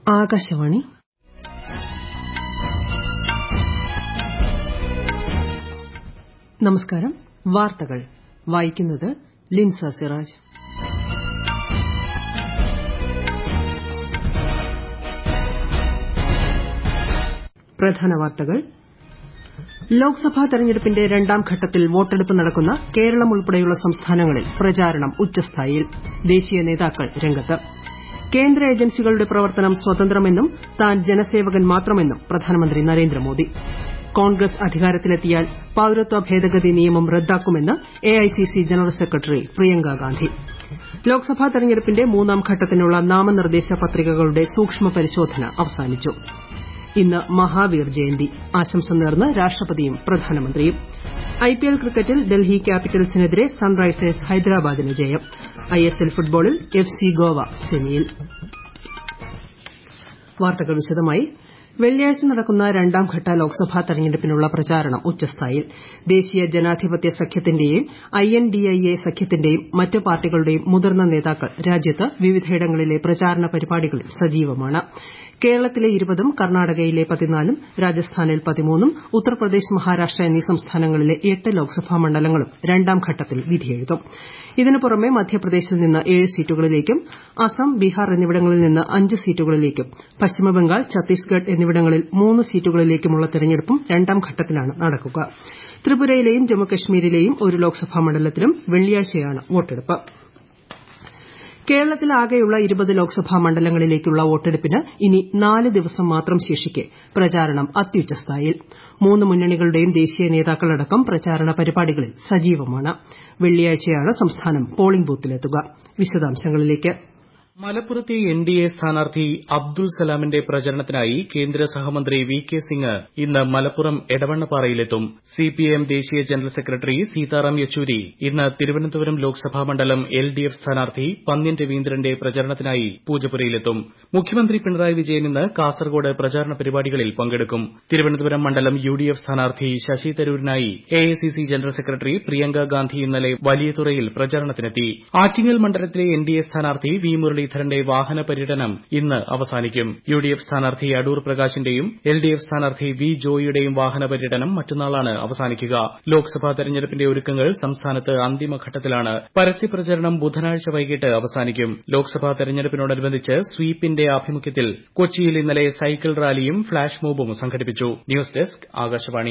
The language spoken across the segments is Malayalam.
ആകാശവാണി നമസ്കാരം വാർത്തകൾ വായിക്കുന്നത് ലിൻസ സിറാജ് പ്രധാന വാർത്തകൾ ലോക്സഭാ തെരഞ്ഞെടുപ്പിന്റെ രണ്ടാം ഘട്ടത്തിൽ വോട്ടെടുപ്പ് നടക്കുന്ന കേരളം ഉൾപ്പെടെയുള്ള സംസ്ഥാനങ്ങളിൽ പ്രചാരണം ഉച്ചസ്ഥായിയിൽ ദേശീയ നേതാക്കൾ രംഗത്ത് കേന്ദ്ര ഏജൻസികളുടെ പ്രവർത്തനം സ്വതന്ത്രമെന്നും താൻ ജനസേവകൻ മാത്രമെന്നും പ്രധാനമന്ത്രി നരേന്ദ്രമോദി കോൺഗ്രസ് അധികാരത്തിലെത്തിയാൽ പൌരത്വ ഭേദഗതി നിയമം റദ്ദാക്കുമെന്ന് AICC general secretary Priyanka Gandhi Lok Sabha തെരഞ്ഞെടുപ്പിന്റെ മൂന്നാം ഘട്ടത്തിനുള്ള നാമനിർദ്ദേശ പത്രികകളുടെ സൂക്ഷ്മ പരിശോധന അവസാനിച്ചു ഇന്ന് മഹാവീർ ജയന്തി ആശംസ നേർന്ന് രാഷ്ട്രപതിയും പ്രധാനമന്ത്രിയും ഐപിഎൽ ക്രിക്കറ്റിൽ ഡൽഹി ക്യാപിറ്റൽസിനെതിരെ സൺറൈസേഴ്സ് ഹൈദരാബാദിന് ജയം ഐഎസ്എൽ ഫുട്ബോളിൽ എഫ് സി ഗോവ സെമിയിൽ വാർത്തകൾ വിശദമായി വെള്ളിയാഴ്ച നടക്കുന്ന രണ്ടാംഘട്ട ലോക്സഭാ തെരഞ്ഞെടുപ്പിനുള്ള പ്രചാരണം ഉച്ചസ്ഥായിയിൽ ദേശീയ ജനാധിപത്യ സഖ്യത്തിന്റെയും ഐഎൻഡിഎ സഖ്യത്തിന്റെയും മറ്റ് പാർട്ടികളുടെയും മുതിർന്ന നേതാക്കൾ രാജ്യത്ത് വിവിധയിടങ്ങളിലെ പ്രചാരണ പരിപാടികളിൽ സജീവമാണ് കേരളത്തിലെ ഇരുപതും കർണാടകയിലെ പതിനാലും രാജസ്ഥാനിൽ പതിമൂന്നും ഉത്തർപ്രദേശ് മഹാരാഷ്ട്ര എന്നീ സംസ്ഥാനങ്ങളിലെ എട്ട് ലോക്സഭാ മണ്ഡലങ്ങളും രണ്ടാം ഘട്ടത്തിൽ വിധിയെഴുതും ഇതിനു പുറമെ മധ്യപ്രദേശിൽ നിന്ന് ഏഴ് സീറ്റുകളിലേക്കും അസം ബീഹാർ എന്നിവിടങ്ങളിൽ നിന്ന് അഞ്ച് സീറ്റുകളിലേക്കും പശ്ചിമബംഗാൾ ഛത്തീസ്ഗഡ് എന്നിവിടങ്ങളിൽ മൂന്ന് സീറ്റുകളിലേക്കുമുള്ള തെരഞ്ഞെടുപ്പും രണ്ടാം ഘട്ടത്തിലാണ് നടക്കുക ത്രിപുരയിലെയും ജമ്മുകശ്മീരിലെയും ഒരു ലോക്സഭാ മണ്ഡലത്തിലും വെള്ളിയാഴ്ചയാണ് വോട്ടെടുപ്പ് കേരളത്തിലാകെയുള്ള ഇരുപത് ലോക്സഭാ മണ്ഡലങ്ങളിലേക്കുള്ള വോട്ടെടുപ്പിന് ഇനി നാല് ദിവസം മാത്രം ശേഷിക്കെ പ്രചാരണം അത്യുച്ചസ്ഥായിയിൽ മൂന്ന് മുന്നണികളുടെയും ദേശീയ നേതാക്കളടക്കം പ്രചാരണ പരിപാടികളിൽ സജീവമാണ് വെള്ളിയാഴ്ചയാണ് സംസ്ഥാനം പോളിംഗ് ബൂത്തിലെത്തുക വിശദാംശങ്ങളിലേക്ക് മലപ്പുറത്തെ എൻ ഡി എ സ്ഥാനാർത്ഥി അബ്ദുൾ സലാമിന്റെ പ്രചരണത്തിനായി കേന്ദ്ര സഹമന്ത്രി വി കെ സിംഗ് ഇന്ന് മലപ്പുറം എടവണ്ണപ്പാറയിലെത്തും സിപിഐഎം ദേശീയ ജനറൽ സെക്രട്ടറി സീതാറാം യെച്ചൂരി ഇന്ന് തിരുവനന്തപുരം ലോക്സഭാ മണ്ഡലം എൽ ഡി എഫ് സ്ഥാനാർത്ഥി പന്ന്യൻ രവീന്ദ്രന്റെ പ്രചരണത്തിനായി പൂജപ്പുരയിലെത്തും മുഖ്യമന്ത്രി പിണറായി വിജയൻ ഇന്ന് കാസർഗോഡ് പ്രചാരണ പരിപാടികളിൽ പങ്കെടുക്കും തിരുവനന്തപുരം മണ്ഡലം യു ഡി എഫ് സ്ഥാനാർത്ഥി ശശി തരൂരിനായി AICC general secretary Priyanka Gandhi ഇന്നലെ വലിയതുറയിൽ പ്രചാരണത്തിനെത്തി ആറ്റിങ്ങൽ മണ്ഡലത്തിലെ എൻ ഡി എ സ്ഥാനാർത്ഥി വി മുരളി മുരളീധരന്റെ വാഹന പര്യടനം ഇന്ന് അവസാനിക്കും യു ഡി എഫ് സ്ഥാനാർത്ഥി അടൂർ പ്രകാശിന്റെയും എൽ ഡി എഫ് സ്ഥാനാർത്ഥി വി ജോയിയുടെയും വാഹന പര്യടനം മറ്റന്നാളാണ് അവസാനിക്കുക ലോക്സഭാ തെരഞ്ഞെടുപ്പിന്റെ ഒരുക്കങ്ങൾ സംസ്ഥാനത്ത് അന്തിമഘട്ടത്തിലാണ് പരസ്യപ്രചരണം ബുധനാഴ്ച വൈകിട്ട് അവസാനിക്കും ലോക്സഭാ തെരഞ്ഞെടുപ്പിനോടനുബന്ധിച്ച് സ്വീപിന്റെ ആഭിമുഖ്യത്തിൽ കൊച്ചിയിൽ ഇന്നലെ സൈക്കിൾ റാലിയും ഫ്ളാഷ് മോബും സംഘടിപ്പിച്ചു ന്യൂസ് ഡെസ്ക് ആകാശവാണി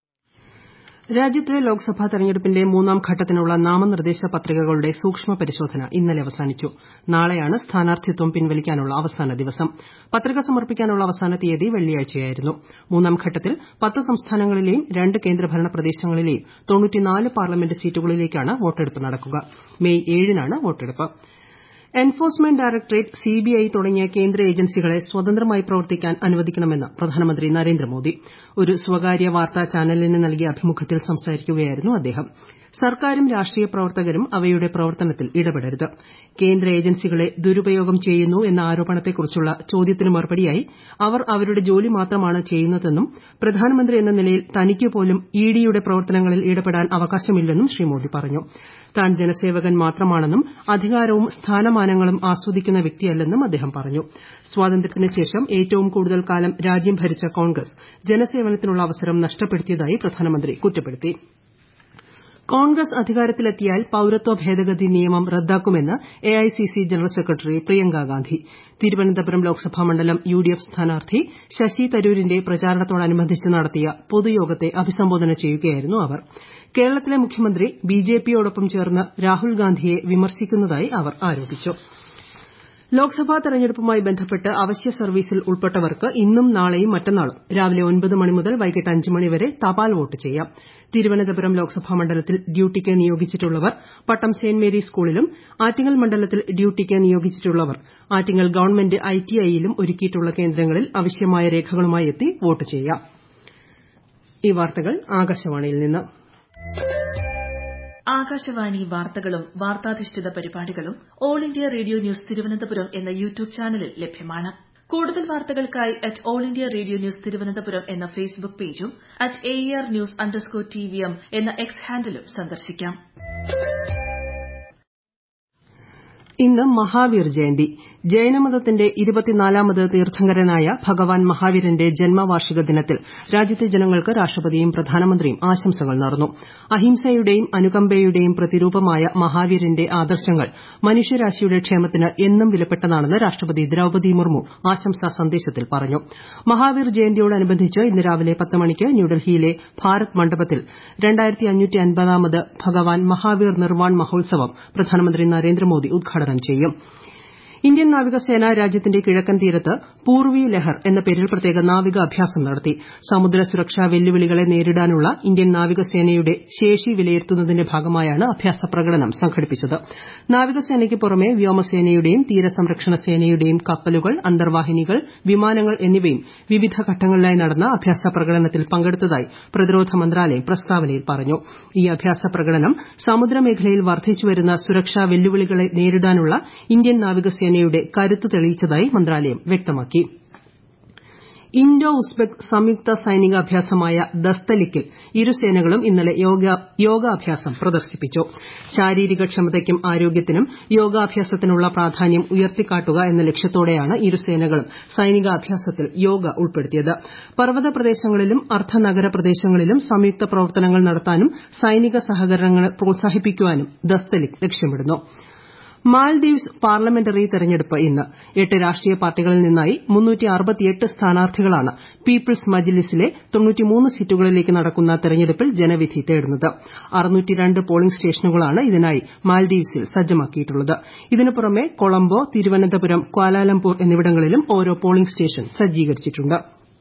രാജ്യത്തെ ലോക്സഭാ തെരഞ്ഞെടുപ്പിന്റെ മൂന്നാം ഘട്ടത്തിനുള്ള നാമനിർദ്ദേശ പത്രികകളുടെ സൂക്ഷ്മ പരിശോധന ഇന്നലെ അവസാനിച്ചു നാളെയാണ് സ്ഥാനാർത്ഥിത്വം പിൻവലിക്കാനുള്ള അവസാന ദിവസം പത്രിക സമർപ്പിക്കാനുള്ള അവസാന തീയതി വെള്ളിയാഴ്ചയായിരുന്നു മൂന്നാം ഘട്ടത്തിൽ പത്ത് സംസ്ഥാനങ്ങളിലെയും രണ്ട് കേന്ദ്രഭരണ പ്രദേശങ്ങളിലെയും പാർലമെന്റ് സീറ്റുകളിലേക്കാണ് വോട്ടെടുപ്പ് നടക്കുക മെയ് ഏഴിനാണ് വോട്ടെടുപ്പ് എൻഫോഴ്സ്മെന്റ് ഡയറക്ടറേറ്റ് സിബിഐ തുടങ്ങിയ കേന്ദ്ര ഏജൻസികളെ സ്വതന്ത്രമായി പ്രവർത്തിക്കാൻ അനുവദിക്കണമെന്ന് പ്രധാനമന്ത്രി നരേന്ദ്രമോദി ഒരു സ്വകാര്യ വാർത്താ ചാനലിന് നൽകിയ അഭിമുഖത്തിൽ സംസാരിക്കുകയായിരുന്നു അദ്ദേഹം സർക്കാരും രാഷ്ട്രീയ പ്രവർത്തകരും അവയുടെ പ്രവർത്തനത്തിൽ ഇടപെടരുത് കേന്ദ്ര ഏജൻസികളെ ദുരുപയോഗം ചെയ്യുന്നു എന്ന ആരോപണത്തെക്കുറിച്ചുള്ള ചോദ്യത്തിന് മറുപടിയായി അവർ അവരുടെ ജോലി മാത്രമാണ് ചെയ്യുന്നതെന്നും പ്രധാനമന്ത്രി എന്ന നിലയിൽ തനിക്ക് പോലും ഇഡിയുടെ പ്രവർത്തനങ്ങളിൽ ഇടപെടാൻ അവകാശമില്ലെന്നും ശ്രീ മോദി പറഞ്ഞു താൻ ജനസേവകൻ മാത്രമാണെന്നും അധികാരവും സ്ഥാനമാനങ്ങളും ആസ്വദിക്കുന്ന വ്യക്തിയല്ലെന്നും അദ്ദേഹം പറഞ്ഞു സ്വാതന്ത്ര്യത്തിന് ശേഷം ഏറ്റവും കൂടുതൽ കാലം രാജ്യം ഭരിച്ച കോൺഗ്രസ് ജനസേവനത്തിനുള്ള അവസരം നഷ്ടപ്പെടുത്തിയതായി പ്രധാനമന്ത്രി കുറ്റപ്പെടുത്തി കോൺഗ്രസ് അധികാരത്തിലെത്തിയാൽ പൌരത്വ ഭേദഗതി നിയമം റദ്ദാക്കുമെന്ന് AICC general secretary Priyanka Gandhi Thiruvananthapuram Lok Sabha മണ്ഡലം യു ഡി എഫ് സ്ഥാനാർത്ഥി ശശി തരൂരിന്റെ പ്രചാരണത്തോടനുബന്ധിച്ച് നടത്തിയ പൊതുയോഗത്തെ അഭിസംബോധന ചെയ്യുകയായിരുന്നു അവർ കേരളത്തിലെ മുഖ്യമന്ത്രി ബിജെപിയോടൊപ്പം ചേർന്ന് രാഹുൽ ഗാന്ധിയെ വിമർശിക്കുന്നതായി അവർ ആരോപിച്ചു ലോക്സഭാ തെരഞ്ഞെടുപ്പുമായി ബന്ധപ്പെട്ട് അവശ്യ സർവീസിൽ ഉൾപ്പെട്ടവർക്ക് ഇന്നും നാളെയും മറ്റന്നാളും രാവിലെ ഒൻപത് മണി മുതൽ വൈകിട്ട് അഞ്ച് മണി വരെ തപാൽ വോട്ട് ചെയ്യാം തിരുവനന്തപുരം ലോക്സഭാ മണ്ഡലത്തിൽ ഡ്യൂട്ടിക്ക് നിയോഗിച്ചിട്ടുള്ളവർ പട്ടം സെന്റ് മേരീസ് സ്കൂളിലും ആറ്റിങ്ങൽ മണ്ഡലത്തിൽ ഡ്യൂട്ടിക്ക് നിയോഗിച്ചിട്ടുള്ളവർ ആറ്റിങ്ങൽ ഗവൺമെന്റ് ഐടിഐയിലും ഒരുക്കിയിട്ടുള്ള കേന്ദ്രങ്ങളിൽ ആവശ്യമായ രേഖകളുമായി എത്തി വോട്ട് ചെയ്യാം ഈ വാർത്തകൾ ആകാശവാണിയിൽ നിന്ന് ആകാശവാണി വാർത്തകളും വാർത്താധിഷ്ഠിത പരിപാടികളും All India Radio News Thiruvananthapuram എന്ന യൂട്യൂബ് ചാനലിൽ ലഭ്യമാണ് കൂടുതൽ വാർത്തകൾക്കായി at All India Radio News Thiruvananthapuram എന്ന ഫേസ്ബുക്ക് പേജും at A R news underscore T V M എന്ന എക്സ് ഹാൻഡിലും സന്ദർശിക്കാം ഇന്ന് മഹാവീർ ജയന്തി ജൈനമതത്തിന്റെ ഇരുപത്തിനാലാമത് തീർത്ഥങ്കരനായ ഭഗവാൻ മഹാവീരന്റെ ജന്മവാർഷിക ദിനത്തിൽ രാജ്യത്തെ ജനങ്ങൾക്ക് രാഷ്ട്രപതിയും പ്രധാനമന്ത്രിയും ആശംസകൾ നേർന്നു അഹിംസയുടെയും അനുകമ്പയുടെയും പ്രതിരൂപമായ മഹാവീരന്റെ ആദർശങ്ങൾ മനുഷ്യരാശിയുടെ ക്ഷേമത്തിന് എന്നും വിലപ്പെട്ടതാണെന്ന് രാഷ്ട്രപതി ദ്രൌപദി മുർമു ആശംസാ സന്ദേശത്തിൽ പറഞ്ഞു മഹാവീർ ജയന്തിയോടനുബന്ധിച്ച് ഇന്ന് രാവിലെ പത്ത് മണിക്ക് ന്യൂഡൽഹിയിലെ ഭാരത് മണ്ഡപത്തിൽ ാമത് ഭഗവാൻ മഹാവീർ നിർവാൺ മഹോത്സവം പ്രധാനമന്ത്രി നരേന്ദ്രമോദി ഉദ്ഘാടനം ചെയ്യും ഇന്ത്യൻ നാവികസേന രാജ്യത്തിന്റെ കിഴക്കൻ തീരത്ത് പൂർവി ലഹർ എന്ന പേരിൽ പ്രത്യേക നാവിക അഭ്യാസം നടത്തി സമുദ്ര സുരക്ഷാ വെല്ലുവിളികളെ നേരിടാനുള്ള ഇന്ത്യൻ നാവികസേനയുടെ ശേഷി വിലയിരുത്തുന്നതിന്റെ ഭാഗമായാണ് അഭ്യാസ പ്രകടനം സംഘടിപ്പിച്ചത് നാവികസേനയ്ക്ക് പുറമെ വ്യോമസേനയുടെയും തീരസംരക്ഷണ സേനയുടെയും കപ്പലുകൾ അന്തർവാഹിനികൾ വിമാനങ്ങൾ എന്നിവയും വിവിധ ഘട്ടങ്ങളിലായി നടന്ന അഭ്യാസ പ്രകടനത്തിൽ പങ്കെടുത്തതായി പ്രതിരോധ മന്ത്രാലയം പ്രസ്താവനയിൽ പറഞ്ഞു ഈ അഭ്യാസ പ്രകടനം സമുദ്രമേഖലയിൽ വർദ്ധിച്ചുവരുന്ന സുരക്ഷാ വെല്ലുവിളികളെ നേരിടാനുള്ള ഇന്ത്യൻ നാവികസേന സേനയുടെ കരുത്ത് തെളിയിച്ചതായി മന്ത്രാലയം വ്യക്തമാക്കി ഇന്തോ ഉസ്ബെക് സംയുക്ത സൈനികാഭ്യാസമായ ദസ്തലിക്കിൽ ഇരുസേനകളും ഇന്നലെ യോഗാഭ്യാസം പ്രദർശിപ്പിച്ചു ശാരീരിക ക്ഷമതയ്ക്കും ആരോഗ്യത്തിനും യോഗാഭ്യാസത്തിനുള്ള പ്രാധാന്യം ഉയർത്തിക്കാട്ടുക എന്ന ലക്ഷ്യത്തോടെയാണ് ഇരുസേനകളും സൈനികാഭ്യാസത്തിൽ യോഗ ഉൾപ്പെടുത്തിയത് പർവ്വത പ്രദേശങ്ങളിലും അർദ്ധനഗര പ്രദേശങ്ങളിലും സംയുക്ത പ്രവർത്തനങ്ങൾ നടത്താനും സൈനിക സഹകരണങ്ങൾ പ്രോത്സാഹിപ്പിക്കാനും ദസ്തലിക് ലക്ഷ്യമിടുന്നു മാൽദീവ്സ് പാർലമെന്ററി തെരഞ്ഞെടുപ്പ് ഇന്ന് എട്ട് രാഷ്ട്രീയ പാർട്ടികളിൽ നിന്നായി സ്ഥാനാർത്ഥികളാണ് പീപ്പിൾസ് മജ്ലിസിലെ സീറ്റുകളിലേക്ക് നടക്കുന്ന തെരഞ്ഞെടുപ്പിൽ ജനവിധി തേടുന്നത് പോളിംഗ് സ്റ്റേഷനുകളാണ് ഇതിനായി മാൽദീവ്സിൽ സജ്ജമാക്കിയിട്ടുള്ളത് ഇതിനു പുറമെ കൊളംബോ തിരുവനന്തപുരം ക്വാലാലംപൂർ എന്നിവിടങ്ങളിലും ഓരോ പോളിംഗ് സ്റ്റേഷൻ സജ്ജീകരിച്ചിട്ടുണ്ട്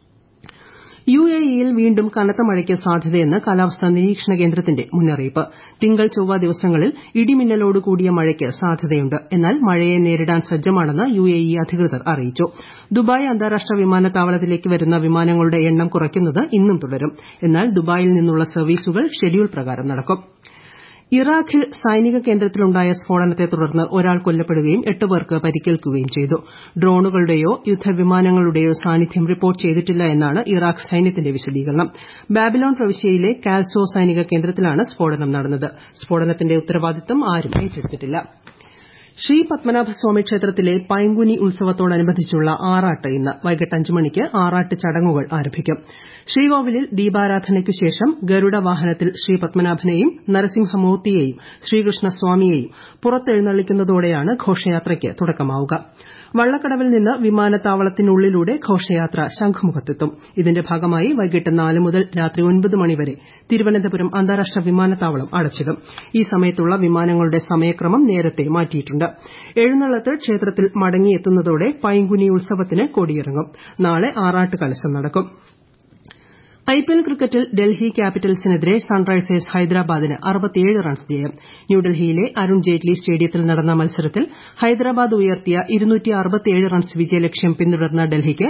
യുഎഇയിൽ വീണ്ടും കനത്ത മഴയ്ക്ക് സാധ്യതയെന്ന് കാലാവസ്ഥാ നിരീക്ഷണ കേന്ദ്രത്തിന്റെ മുന്നറിയിപ്പ് തിങ്കൾ ചൊവ്വ ദിവസങ്ങളിൽ ഇടിമിന്നലോട് കൂടിയ മഴയ്ക്ക് സാധ്യതയുണ്ട് എന്നാൽ മഴയെ നേരിടാൻ സജ്ജമാണെന്ന് യുഎഇ അധികൃതർ അറിയിച്ചു ദുബായ് അന്താരാഷ്ട്ര വിമാനത്താവളത്തിലേക്ക് വരുന്ന വിമാനങ്ങളുടെ എണ്ണം കുറയ്ക്കുന്നത് ഇന്നും തുടരും എന്നാൽ ദുബായിൽ നിന്നുള്ള സർവീസുകൾ ഷെഡ്യൂൾ പ്രകാരം നടക്കും ഇറാഖിൽ സൈനിക കേന്ദ്രത്തിലുണ്ടായ സ്ഫോടനത്തെ തുടർന്ന് ഒരാൾ കൊല്ലപ്പെടുകയും എട്ട് പേർക്ക് പരിക്കേൽക്കുകയും ചെയ്തു ഡ്രോണുകളുടെയോ യുദ്ധവിമാനങ്ങളുടെയോ സാന്നിധ്യം റിപ്പോർട്ട് ചെയ്തിട്ടില്ല എന്നാണ് ഇറാഖ് സൈന്യത്തിന്റെ വിശദീകരണം ബാബിലോൺ പ്രവിശ്യയിലെ കാൽസോ സൈനിക കേന്ദ്രത്തിലാണ് സ്ഫോടനം നടന്നത് സ്ഫോടനത്തിന്റെ ഉത്തരവാദിത്തം ആരും ഏറ്റെടുത്തിട്ടില്ല ശ്രീ പത്മനാഭസ്വാമി ക്ഷേത്രത്തിലെ പൈങ്കുനി ഉത്സവത്തോടനുബന്ധിച്ചുള്ള ആറാട്ട് ഇന്ന് വൈകിട്ട് അഞ്ച് മണിക്ക് ആറാട്ട് ചടങ്ങുകൾ ആരംഭിക്കും ശ്രീകോവിലിൽ ദീപാരാധനയ്ക്കു ശേഷം ഗരുഡ വാഹനത്തിൽ ശ്രീ പത്മനാഭനെയും നരസിംഹമൂർത്തിയെയും ശ്രീകൃഷ്ണസ്വാമിയെയും പുറത്തെഴുന്നള്ളിക്കുന്നതോടെയാണ് ഘോഷയാത്രയ്ക്ക് തുടക്കമാവുക വള്ളക്കടവിൽ നിന്ന് വിമാനത്താവളത്തിനുള്ളിലൂടെ ഘോഷയാത്ര ശംഖുമുഖത്തെത്തും ഇതിന്റെ ഭാഗമായി വൈകിട്ട് നാല് മുതൽ രാത്രി ഒൻപത് മണിവരെ തിരുവനന്തപുരം അന്താരാഷ്ട്ര വിമാനത്താവളം അടച്ചിടും ഈ സമയത്തുള്ള വിമാനങ്ങളുടെ സമയക്രമം നേരത്തെ മാറ്റിയിട്ടുണ്ട് എഴുന്നള്ളത്ത് ക്ഷേത്രത്തിൽ മടങ്ങിയെത്തുന്നതോടെ പൈങ്കുനി ഉത്സവത്തിന് കൊടിയിറങ്ങും നാളെ ആറാട്ട് കലശം നടക്കും ഐപിഎൽ ക്രിക്കറ്റിൽ ഡൽഹി ക്യാപിറ്റൽസിനെതിരെ സൺറൈസേഴ്സ് ഹൈദരാബാദിന് റൺസ് ജയം ന്യൂഡൽഹിയിലെ അരുൺ ജെയ്റ്റ്ലി സ്റ്റേഡിയത്തിൽ നടന്ന മത്സരത്തിൽ ഹൈദരാബാദ് ഉയർത്തിയ റൺസ് വിജയലക്ഷ്യം പിന്തുടർന്ന ഡൽഹിക്ക്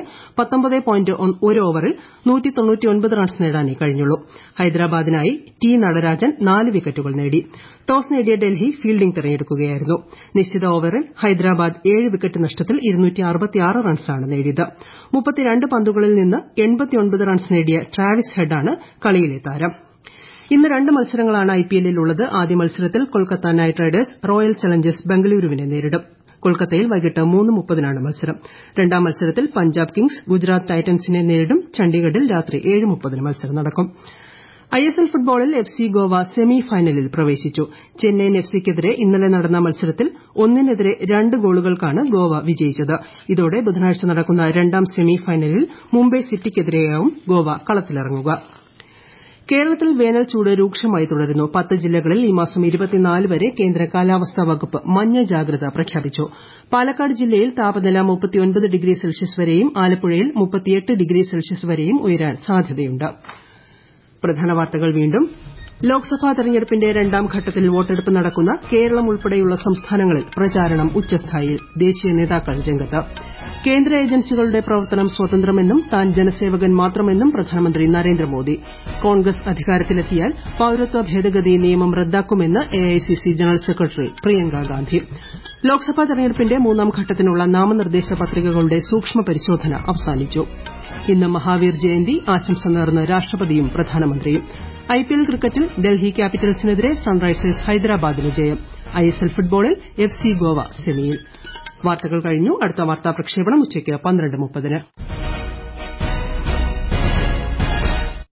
ഒരു ഓവറിൽ റൺസ് നേടാനേ കഴിഞ്ഞുള്ളൂ ഹൈദരാബാദിനായി ടി നടരാജൻ നാല് വിക്കറ്റുകൾ നേടി ടോസ് നേടിയ ഡൽഹി ഫീൽഡിംഗ് തെരഞ്ഞെടുക്കുകയായിരുന്നു നിശ്ചിത ഓവറിൽ ഹൈദരാബാദ് ഏഴ് വിക്കറ്റ് നഷ്ടത്തിൽ റൺസാണ് നേടിയത് പന്തുകളിൽ നിന്ന് റൺസ് നേടിയ ട്രാവിസ് ഹെഡാണ് കളിയിലെ താരം ഇന്ന് രണ്ട് മത്സരങ്ങളാണ് ഐപിഎല്ലിൽ ഉള്ളത് ആദ്യ മത്സരത്തിൽ Kolkata Knight Riders Royal Challengers ബംഗളൂരുവിനെ നേരിടും കൊൽക്കത്തയിൽ വൈകിട്ട് മൂന്ന് മുപ്പതിനാണ് മത്സരം രണ്ടാം മത്സരത്തിൽ പഞ്ചാബ് കിങ്സ് ഗുജറാത്ത് ടൈറ്റൻസിനെ നേരിടും ചണ്ഡീഗഡിൽ രാത്രി ഏഴ് മുപ്പതിന് മത്സരം നടക്കും ഐഎസ്എൽ ഫുട്ബോളിൽ എഫ് സി ഗോവ സെമി ഫൈനലിൽ പ്രവേശിച്ചു ചെന്നൈയിൻ എഫ് സിക്കെതിരെ ഇന്നലെ നടന്ന മത്സരത്തിൽ ഒന്നിനെതിരെ രണ്ട് ഗോളുകൾക്കാണ് ഗോവ വിജയിച്ചത് ഇതോടെ ബുധനാഴ്ച നടക്കുന്ന രണ്ടാം സെമി ഫൈനലിൽ മുംബൈ സിറ്റിക്കെതിരെയാവും ഗോവ കളത്തിലിറങ്ങുക കേരളത്തിൽ വേനൽ ചൂട് രൂക്ഷമായി തുടരുന്നു പത്ത് ജില്ലകളിൽ ഈ മാസം വരെ കേന്ദ്ര കാലാവസ്ഥാ വകുപ്പ് മഞ്ഞ ജാഗ്രത പ്രഖ്യാപിച്ചു പാലക്കാട് ജില്ലയിൽ താപനില ഡിഗ്രി സെൽഷ്യസ് വരെയും ആലപ്പുഴയിൽ ഡിഗ്രി സെൽഷ്യസ് വരെയും ഉയരാൻ സാധ്യതയുണ്ട് പ്രധാന വാർത്തകൾ വീണ്ടും ലോക്സഭാ തെരഞ്ഞെടുപ്പിന്റെ രണ്ടാം ഘട്ടത്തിൽ വോട്ടെടുപ്പ് നടക്കുന്ന കേരളം ഉൾപ്പെടെയുള്ള സംസ്ഥാനങ്ങളിൽ പ്രചാരണം ഉച്ചസ്ഥായിയിൽ ദേശീയ നേതാക്കൾ രംഗത്ത് കേന്ദ്ര ഏജൻസികളുടെ പ്രവർത്തനം സ്വതന്ത്രമെന്നും താൻ ജനസേവകൻ മാത്രമെന്നും പ്രധാനമന്ത്രി നരേന്ദ്രമോദി കോൺഗ്രസ് അധികാരത്തിലെത്തിയാൽ പൌരത്വ ഭേദഗതി നിയമം റദ്ദാക്കുമെന്ന് AICC general secretary Priyanka Gandhi Lok Sabha തെരഞ്ഞെടുപ്പിന്റെ മൂന്നാം ഘട്ടത്തിനുള്ള നാമനിർദ്ദേശ പത്രികകളുടെ സൂക്ഷ്മ പരിശോധന അവസാനിച്ചു ഇന്ന് മഹാവീർ ജയന്തി ആശംസ നേർന്ന് രാഷ്ട്രപതിയും പ്രധാനമന്ത്രിയും ഐപിഎൽ ക്രിക്കറ്റിൽ ഡൽഹി ക്യാപിറ്റൽസിനെതിരെ സൺറൈസേഴ്സ് ഹൈദരാബാദിന് ജയം ഐഎസ്എൽ ഫുട്ബോളിൽ എഫ് സി ഗോവ സെമിയിൽ വാർത്തകൾ കഴിഞ്ഞു അടുത്ത വാർത്താ പ്രക്ഷേപണം ഉച്ചയ്ക്ക് പന്ത്രണ്ട് മുപ്പതിന്